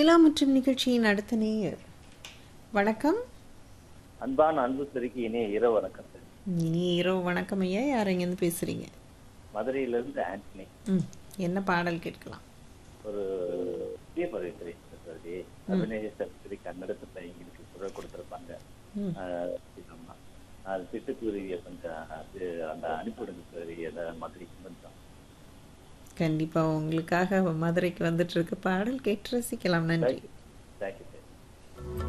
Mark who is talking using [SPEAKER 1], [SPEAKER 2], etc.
[SPEAKER 1] நிலா மற்றும் நிகழ்ச்சியின் அடுத்த நேயர் வணக்கம்
[SPEAKER 2] அன்பான அன்பு பெருக்கி இனிய இரவு வணக்கம் சார்.
[SPEAKER 1] இனி இரவு வணக்கம் ஐயா யார் எங்கேருந்து பேசுறீங்க
[SPEAKER 2] மதுரையிலிருந்து ஆண்டனி
[SPEAKER 1] ம் என்ன பாடல் கேட்கலாம்
[SPEAKER 2] ஒரு புதிய பதவி திரைப்படத்தை அபிநய சரஸ்வதி கன்னடத்துல எங்களுக்கு குரல் கொடுத்திருப்பாங்க
[SPEAKER 1] ம்.
[SPEAKER 2] ஆஹ் இதம்மா. அது சிட்டுக்குருவிய கொஞ்சம் அது அந்த அனுப்பிவிடுங்க சார் எதை மதுரைக்கு கொஞ்சம்
[SPEAKER 1] கண்டிப்பா உங்களுக்காக மதுரைக்கு வந்துட்டு இருக்க பாடல் கேட்டு ரசிக்கலாம் நன்றி
[SPEAKER 2] தேங்க்யூ